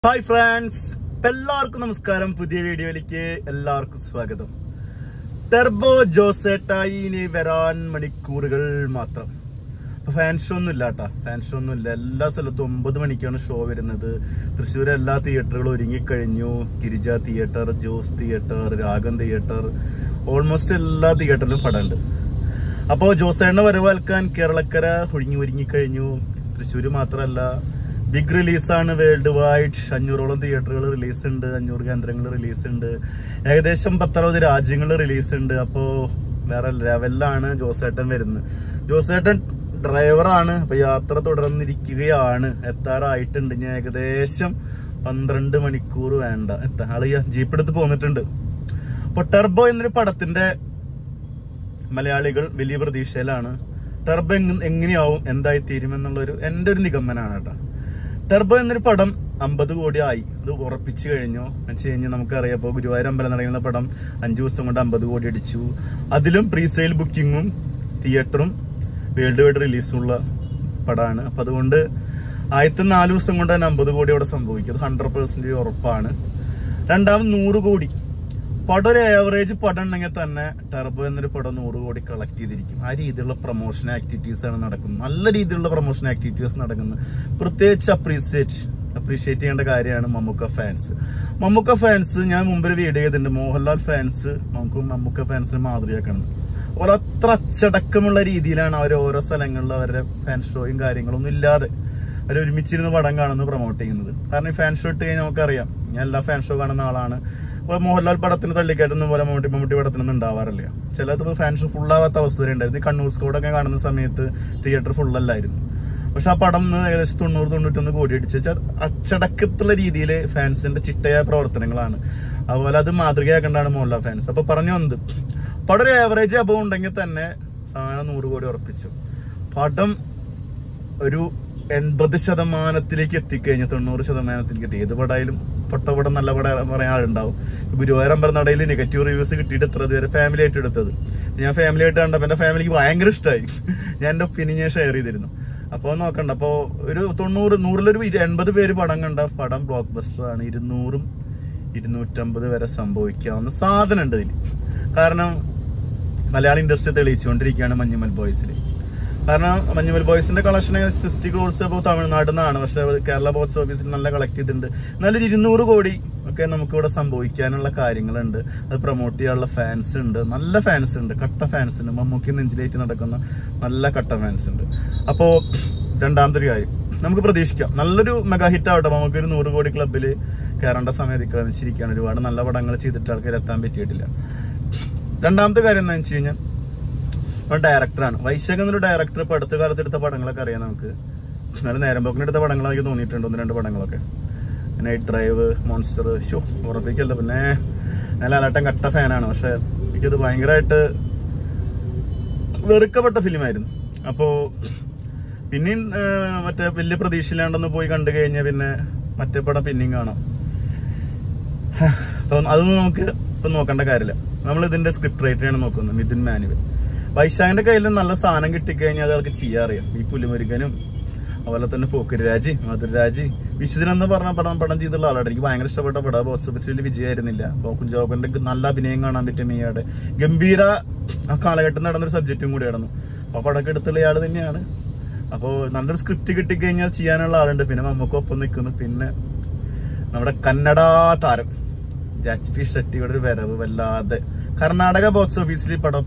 hi friends എല്ലാവർക്കും നമസ്കാരം പുതിയ വീഡിയോയിലേക്ക് എല്ലാവർക്കും സ്വാഗതം ടെർബോ ജോസേട്ടായി ഇനി വരാൻ മണിക്കൂറുകൾ മാത്രം അപ്പൊ ഫാൻ ഷോ ഒന്നും ഇല്ല കേട്ടാ ഫാൻ ഷോ ഒന്നും ഇല്ല എല്ലാ സ്ഥലത്തും ഒമ്പത് മണിക്കാണ് ഷോ വരുന്നത് തൃശ്ശൂർ എല്ലാ തിയേറ്ററുകളും ഒരുങ്ങിക്കഴിഞ്ഞു Girija theatre Jose theatre Ragam theatre almost എല്ലാ തിയേറ്ററിലും പടമുണ്ട് അപ്പോൾ ജോസേണ്ണ വരവേൽക്കാൻ കേരളക്കര ഒഴുങ്ങി ഒരുങ്ങിക്കഴിഞ്ഞു തൃശ്ശൂർ മാത്രമല്ല ബിഗ് റിലീസാണ് വേൾഡ് വൈഡ് അഞ്ഞൂറോളം തിയേറ്ററുകൾ റിലീസ് ഉണ്ട് അഞ്ഞൂറ് കേന്ദ്രങ്ങൾ റിലീസ് ഉണ്ട് ഏകദേശം പത്തറുപത് രാജ്യങ്ങൾ റിലീസ് ഉണ്ട് അപ്പോൾ വേറെ ലെവലിലാണ് ജോസേട്ടൻ വരുന്നത് ജോസേട്ടൻ ഡ്രൈവറാണ് അപ്പൊ യാത്ര തുടർന്നിരിക്കുകയാണ് എത്താറായിട്ടുണ്ട് ഞാൻ ഏകദേശം പന്ത്രണ്ട് മണിക്കൂർ വേണ്ട എത്താ ആള് ജീപ്പ് എടുത്ത് പോന്നിട്ടുണ്ട് അപ്പൊ ടെർബോ എന്നൊരു പടത്തിന്റെ മലയാളികൾ വലിയ പ്രതീക്ഷയിലാണ് ടെർബോ എങ് എങ്ങനെയാവും എന്തായി തീരുമെന്നുള്ളൊരു എൻ്റെ ഒരു നിഗമനാണ് കേട്ടോ ടെർബോ എന്നൊരു പടം അമ്പത് കോടി ആയി അത് ഉറപ്പിച്ചു കഴിഞ്ഞു വെച്ച് കഴിഞ്ഞാൽ നമുക്കറിയാം ഇപ്പോൾ ഗുരുവായൂർ അമ്പലം നടക്കുന്ന പടം അഞ്ചു ദിവസം കൊണ്ട് അമ്പത് കോടി അടിച്ചു അതിലും പ്രീ സെയിൽ ബുക്കിങ്ങും തിയേറ്ററും വേൾഡ് വൈഡ് റിലീസുള്ള പടമാണ് അപ്പൊ അതുകൊണ്ട് ആദ്യത്തെ നാല് ദിവസം കൊണ്ട് തന്നെ അമ്പത് കോടി അവിടെ സംഭവിക്കും അത് ഹൺഡ്രഡ് പെർസെന്റ് ഉറപ്പാണ് രണ്ടാമത് നൂറ് കോടി പടം ഒരു ആവറേജ് പടം ഉണ്ടെങ്കിൽ തന്നെ ടെർബോ എന്നൊരു പടം നൂറ് കോടി കളക്ട് ചെയ്തിരിക്കും ആ രീതിയിലുള്ള പ്രൊമോഷൻ ആക്ടിവിറ്റീസ് ആണ് നടക്കുന്നത് നല്ല രീതിയിലുള്ള പ്രൊമോഷൻ ആക്ടിവിറ്റീസ് നടക്കുന്നത് പ്രത്യേകിച്ച് അപ്രീസിയേറ്റ് അപ്രീഷിയേറ്റ് ചെയ്യേണ്ട കാര്യമാണ് മമ്മൂക്ക ഫാൻസ് മമ്മൂക്ക ഫാൻസ് ഞാൻ മുമ്പ് ഒരു വീഡിയോ ചെയ്തിട്ടുണ്ട് മോഹൻലാൽ ഫാൻസ് നമുക്ക് മമ്മൂക്ക ഫാൻസിന് മാതൃകയാക്കണം ഓരോ അത്ര അച്ചടക്കമുള്ള രീതിയിലാണ് അവർ ഓരോ സ്ഥലങ്ങളിൽ അവരുടെ ഫാൻ ഷോയും കാര്യങ്ങളൊന്നും ഇല്ലാതെ അവർ ഒരുമിച്ചിരുന്ന് പടം കാണുന്നത് പ്രൊമോട്ട് ചെയ്യുന്നത് കാരണം ഈ ഫാൻ ഷോ ഇട്ട് കഴിഞ്ഞാൽ നമുക്കറിയാം ഞാൻ എല്ലാ ഫാൻ ഷോ കാണുന്ന ആളാണ് അപ്പൊ മോഹൻലാൽ പടത്തിന് തള്ളിക്കയറ്റുന്ന പോലെ മമ്മൂട്ടി മമ്മൂട്ടി പടത്തിനൊന്നും ഉണ്ടാവാറില്ല ചിലത് ഫാൻ ഷോ ഫുള്ളാവാത്ത അവസ്ഥ വരെ ഉണ്ടായിരുന്നു ഈ കണ്ണൂർ സ്കോഡൊക്കെ കാണുന്ന സമയത്ത് തിയേറ്റർ ഫുള്ളല്ലായിരുന്നു പക്ഷെ ആ പടം ഇന്ന് ഏകദേശം തൊണ്ണൂറ് തൊണ്ണൂറ്റൊന്ന് കോടി അടിച്ച് വെച്ചാൽ അച്ചടക്കത്തുള്ള രീതിയിൽ ഫാൻസിന്റെ ചിട്ടയായ പ്രവർത്തനങ്ങളാണ് അതുപോലെ അത് മാതൃകയാക്കേണ്ടതാണ് മോഹൻലാൽ ഫാൻസ് അപ്പൊ പറഞ്ഞു വന്നത് പടം ഒരു ആവറേജ് അബവ് ഉണ്ടെങ്കിൽ തന്നെ സാധനം നൂറ് കോടി ഉറപ്പിച്ചു പടം ഒരു എൺപത് ശതമാനത്തിലേക്ക് എത്തിക്കഴിഞ്ഞ തൊണ്ണൂറ് ശതമാനത്തിലേക്ക് എത്തി ഏത് പടായാലും പൊട്ടപടം നല്ല പടം പറയാൻ ആളുണ്ടാവും ഗുരുവായൂർ അമ്പലനടയിൽ നെഗറ്റീവ് റിവ്യൂസ് കിട്ടിയിട്ട് എത്ര ഇതുവരെ ഫാമിലി ആയിട്ട് എടുത്തത് ഞാൻ ഫാമിലി ആയിട്ട് കണ്ടപ്പോൾ എന്റെ ഫാമിലിക്ക് ഭയങ്കര ഇഷ്ടമായി ഞാൻ എന്റെ ഒപ്പീനിയൻ ഞാൻ ഷെയർ ചെയ്തിരുന്നു അപ്പോൾ നോക്കണ്ട അപ്പോൾ ഒരു തൊണ്ണൂറ് നൂറിലൊരു ഇരു- എൺപത് പേര് പടം കണ്ട പടം ബ്ലോക്ക് ബസ്റ്റർ ആണ് ഇരുന്നൂറും ഇരുന്നൂറ്റമ്പത് വരെ സംഭവിക്കാവുന്ന സാധനം ഉണ്ട് ഇതിൽ കാരണം മലയാള ഇൻഡസ്ട്രി തെളിയിച്ചുകൊണ്ടിരിക്കുകയാണ് മഞ്ഞുമൽ ബോയ്സിൽ കാരണം മഞ്ഞുമൽ ബോയ്സിന്റെ കളക്ഷൻ സിക്സ്റ്റി ക്രോഡ്സ് ഇപ്പോൾ തമിഴ്നാട്ടിൽ നിന്നാണ് പക്ഷെ കേരള ബോക്സ് ഓഫീസിൽ നല്ല കളക്ട് ചെയ്തിട്ടുണ്ട് എന്നാലും ഇരുന്നൂറ് കോടി ഒക്കെ നമുക്ക് ഇവിടെ സംഭവിക്കാനുള്ള കാര്യങ്ങളുണ്ട് അത് പ്രൊമോട്ട് ചെയ്യാനുള്ള ഫാൻസ് ഉണ്ട് നല്ല ഫാൻസ് ഉണ്ട് കട്ട ഫാൻസ് ഉണ്ട് മമ്മൂക്കി നെഞ്ചിലേറ്റ് നടക്കുന്ന നല്ല കട്ട ഫാൻസ് ഉണ്ട് അപ്പോ രണ്ടാമത്തെ ഒരു കാര്യം നമുക്ക് പ്രതീക്ഷിക്കാം നല്ലൊരു മെഗാ ഹിറ്റ് ആവട്ടെ നമുക്ക് ഒരു നൂറ് കോടി ക്ലബിൽ കയറേണ്ട സമയം അതിക്രമിച്ചിരിക്കുകയാണ് ഒരുപാട് നല്ല പടങ്ങൾ ചെയ്തിട്ട് ആൾക്കാർ എത്താൻ പറ്റിയിട്ടില്ല രണ്ടാമത്തെ കാര്യം എന്താണെന്ന് വെച്ച് കഴിഞ്ഞാൽ ഒരു ഡയറക്ടറാണ് വൈശാഖ് എന്നൊരു ഡയറക്ടർ ഇപ്പൊ അടുത്ത കാലത്ത് എടുത്ത പടങ്ങളൊക്കെ അറിയാം നമുക്ക് എന്നാലും നേരം പോക്കിന് എടുത്ത പടങ്ങൾ എനിക്ക് തോന്നിയിട്ടുണ്ട് ഒന്ന് രണ്ട് പടങ്ങളൊക്കെ നൈറ്റ് ഡ്രൈവ് മോൺസ്റ്റർ ഷോ ഉറപ്പിക്കല്ല പിന്നെ ഞാൻ ലാലാട്ടൻ കട്ട ഫാനാണ് പക്ഷെ എനിക്കത് ഭയങ്കരമായിട്ട് വെറുക്കപ്പെട്ട ഫിലിമായിരുന്നു അപ്പോ പിന്നെയും ആ, മറ്റേ വലിയ പ്രതീക്ഷയില്ലാണ്ടൊന്ന് പോയി കണ്ടു കഴിഞ്ഞാൽ പിന്നെ മറ്റേ പടം പിന്നെയും കാണാം അപ്പൊ അതൊന്നും നമുക്ക് ഇപ്പൊ നോക്കേണ്ട കാര്യമില്ല നമ്മൾ ഇതിന്റെ സ്ക്രിപ്റ്റ് റൈറ്ററാണ് നോക്കുന്നത് മിഥുൻ മാനുവൽ വൈശാഖിന്റെ കയ്യിൽ നല്ല സാധനം കിട്ടിക്കഴിഞ്ഞാൽ അത് ആൾക്ക് ചെയ്യാൻ അറിയാം ഈ പുലിമുരുകനും അതുപോലെ തന്നെ പോക്കുരാജ് മധുരരാജ് വിശുദ്ധൻ എന്ന് പറഞ്ഞ പടം പടം ചെയ്തുള്ള ആളാണ് എനിക്ക് ഭയങ്കര ഇഷ്ടപ്പെട്ട പടം ബോക്സ് ഓഫീസിൽ വലിയ വിജയമായിരുന്നില്ല അപ്പോൾ കുഞ്ചോബന്റെ നല്ല അഭിനയം കാണാൻ പറ്റും മീയാടെ ഗംഭീര ആ കാലഘട്ടം നടന്നൊരു സബ്ജക്റ്റും കൂടി ആയിരുന്നു അപ്പൊ പടമൊക്കെ എടുത്തുള്ള ഇയാൾ തന്നെയാണ് അപ്പോൾ നല്ലൊരു സ്ക്രിപ്റ്റ് കിട്ടിക്കഴിഞ്ഞാൽ ചെയ്യാനുള്ള ആളുണ്ട് പിന്നെ നമുക്ക് ഒപ്പം നിൽക്കുന്നു പിന്നെ നമ്മുടെ കന്നഡ താരം ജാച്ച് പി ഷെട്ടിയുടെ ഒരു വരവ് വല്ലാതെ കർണാടക ബോക്സ് ഓഫീസിൽ ഈ പടം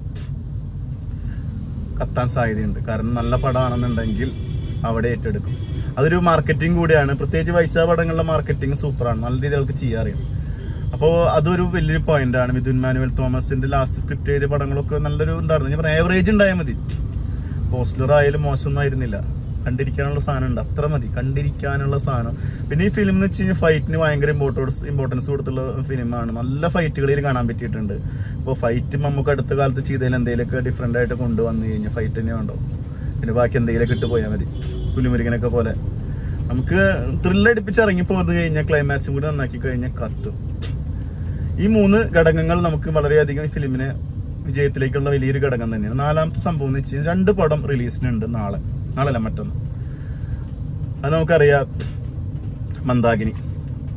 കത്താൻ സാധ്യതയുണ്ട് കാരണം നല്ല പടമാണെന്നുണ്ടെങ്കിൽ അവിടെ ഏറ്റെടുക്കും അതൊരു മാർക്കറ്റിംഗ് കൂടിയാണ് പ്രത്യേകിച്ച് വൈശാഖ പടങ്ങളുടെ മാർക്കറ്റിംഗ് സൂപ്പറാണ് നല്ല രീതിയിൽ അവർക്ക് ചെയ്യാൻ അറിയാം അപ്പോൾ അതൊരു വലിയൊരു പോയിന്റ് ആണ് മിഥുൻ മാനുവൽ തോമസിന്റെ ലാസ്റ്റ് സ്ക്രിപ്റ്റ് ചെയ്ത പടങ്ങളൊക്കെ നല്ലൊരു ഉണ്ടായിരുന്നു ഞാൻ പറയാം ആവറേജ് ഉണ്ടായാൽ മതി പോസ്റ്റർ ആയാലും മോശമൊന്നും ആയിരുന്നില്ല കണ്ടിരിക്കാനുള്ള സാധനം ഉണ്ട് അത്ര മതി കണ്ടിരിക്കാനുള്ള സാധനം പിന്നെ ഈ ഫിലിം എന്ന് വെച്ച് കഴിഞ്ഞാൽ ഫൈറ്റിന് ഭയങ്കര ഇമ്പോർട്ടൻസ് ഇമ്പോർട്ടൻസ് കൊടുത്തുള്ള ഫിലിമാണ് നല്ല ഫൈറ്റുകളിൽ കാണാൻ പറ്റിയിട്ടുണ്ട് ഇപ്പോൾ ഫൈറ്റ് നമുക്ക് അടുത്ത കാലത്ത് ചെയ്തതിൽ എന്തെങ്കിലുമൊക്കെ ഡിഫറെന്റ് ആയിട്ട് കൊണ്ടുവന്നു കഴിഞ്ഞാൽ ഫൈറ്റ് തന്നെ ഉണ്ടോ പിന്നെ ബാക്കി എന്തെങ്കിലുമൊക്കെ ഇട്ട് പോയാൽ മതി പുലിമുരുകനൊക്കെ പോലെ നമുക്ക് ത്രില്ലടിപ്പിച്ച് ഇറങ്ങി പോന്നു കഴിഞ്ഞാൽ ക്ലൈമാക്സും കൂടി നന്നാക്കി കഴിഞ്ഞാൽ കത്തും ഈ മൂന്ന് ഘടകങ്ങൾ നമുക്ക് വളരെയധികം ഈ ഫിലിമിനെ വിജയത്തിലേക്കുള്ള വലിയൊരു ഘടകം തന്നെയാണ് നാലാമത്തെ സംഭവം എന്ന് വെച്ചാൽ രണ്ട് പടം റിലീസിനുണ്ട് നാളെ നാളെ അല്ല മറ്റൊന്ന് അത് നമുക്കറിയാം മന്ദാകിനി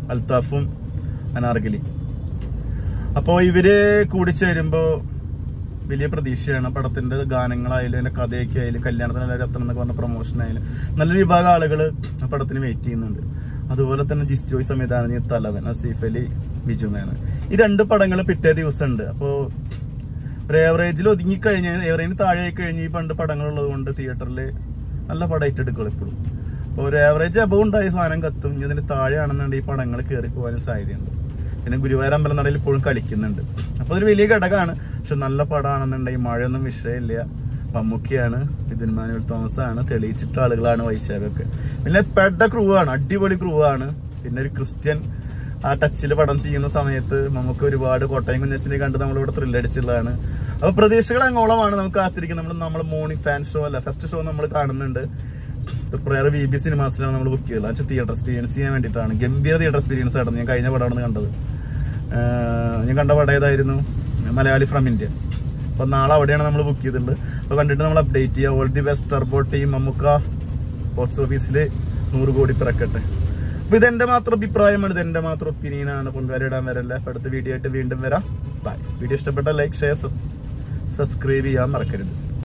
അൽത്താഫും അനാർഗലി അപ്പോൾ ഇവര് കൂടിച്ചേരുമ്പോ വലിയ പ്രതീക്ഷയാണ് പടത്തിന്റെ ഗാനങ്ങളായാലും അതിന്റെ കഥയൊക്കെ ആയാലും കല്യാണത്തിന് എല്ലാവരും എത്തണം എന്നൊക്കെ പറഞ്ഞ പ്രൊമോഷൻ ആയാലും നല്ലൊരു വിഭാഗം ആളുകൾ ആ പടത്തിന് വെയിറ്റ് ചെയ്യുന്നുണ്ട് അതുപോലെ തന്നെ ജിസ് ജോയ് സംവിധാനം ചെയ്ത തലവൻ അസീഫ് അലി ബിജുമേന ഈ രണ്ട് പടങ്ങൾ പിറ്റേ ദിവസം ഉണ്ട് അപ്പോൾ ഒരു ഏവറേജിൽ ഒതുങ്ങി കഴിഞ്ഞ് ഏവറേജിന് താഴെ ആയി കഴിഞ്ഞ് ഈ പണ്ട് പടങ്ങളുള്ളത് കൊണ്ട് തിയേറ്ററിൽ നല്ല പടമായിട്ട് എടുക്കുള്ളൂ എപ്പോഴും അപ്പോൾ ഒരു ഏവറേജ് അബവ് ഉണ്ടായ സാധനം കത്തും ഇനി അതിന് താഴെയാണെന്നുണ്ടെങ്കിൽ ഈ പടങ്ങൾ കയറി പോകാനും സാധ്യതയുണ്ട് പിന്നെ ഗുരുവായൂർ അമ്പലം നടയിൽ ഇപ്പോഴും കളിക്കുന്നുണ്ട് അപ്പോൾ അതൊരു വലിയ ഘടകമാണ് പക്ഷെ നല്ല പടമാണെന്നുണ്ടെങ്കിൽ മഴയൊന്നും വിഷയമില്ല മമ്മൂക്കിയാണ് മിഥുൻ മാനുവൽ തോമസ് ആണ് തെളിയിച്ചിട്ട ആളുകളാണ് വൈശാഖൊക്കെ പിന്നെ പെട്ട ക്രൂ ആണ് അടിപൊളി ക്രൂ ആണ് പിന്നെ ഒരു ക്രിസ്ത്യൻ ആ ടച്ചിൽ പടം ചെയ്യുന്ന സമയത്ത് നമുക്ക് ഒരുപാട് കോട്ടയം കുഞ്ഞച്ചനെ കണ്ട് നമ്മളിവിടെ ത്രില്ലടിച്ചുള്ളതാണ് അപ്പൊ പ്രതീക്ഷകൾ അങ്ങോളമാണ് നമുക്ക് കാത്തിരിക്കുന്നത് നമ്മൾ നമ്മൾ മോർണിംഗ് ഫാൻ ഷോ അല്ല ഫസ്റ്റ് ഷോ നമ്മൾ കാണുന്നുണ്ട് പ്രയർ വി ബി സിനിമാസിലാണ് നമ്മൾ ബുക്ക് ചെയ്തത് വെച്ചാൽ തിയേറ്റർ എക്സ്പീരിയൻസ് ചെയ്യാൻ വേണ്ടിയിട്ടാണ് ഗംഭീര തിയേറ്റർ എക്സ്പീരിയൻസ് ആയിരുന്നു ഞാൻ കഴിഞ്ഞ പടമാണ് കണ്ടത് ആഹ് ഞാൻ കണ്ട പടം ഏതായിരുന്നു മലയാളി ഫ്രം ഇന്ത്യ അപ്പൊ നാളെ അവിടെയാണ് നമ്മൾ ബുക്ക് ചെയ്തിട്ടുള്ളത് അപ്പൊ കണ്ടിട്ട് നമ്മൾ അപ്ഡേറ്റ് ചെയ്യുക all the best Turbo team Mammookka box ഓഫീസിൽ നൂറ് കോടി പിറക്കട്ടെ അപ്പൊ ഇതെന്റെ മാത്രം അഭിപ്രായമാണ് ഇതെന്റെ മാത്രം ഒപ്പീനിയൻ ആണ് പൊങ്കാലിടാൻ വരല്ല അപ്പൊ അടുത്ത വീഡിയോ ആയിട്ട് വീണ്ടും വരാം ബൈ വീഡിയോ ഇഷ്ടപ്പെട്ട ലൈക്ക് ഷെയർ സബ്സ്ക്രൈബ് ചെയ്യാൻ മറക്കരുത്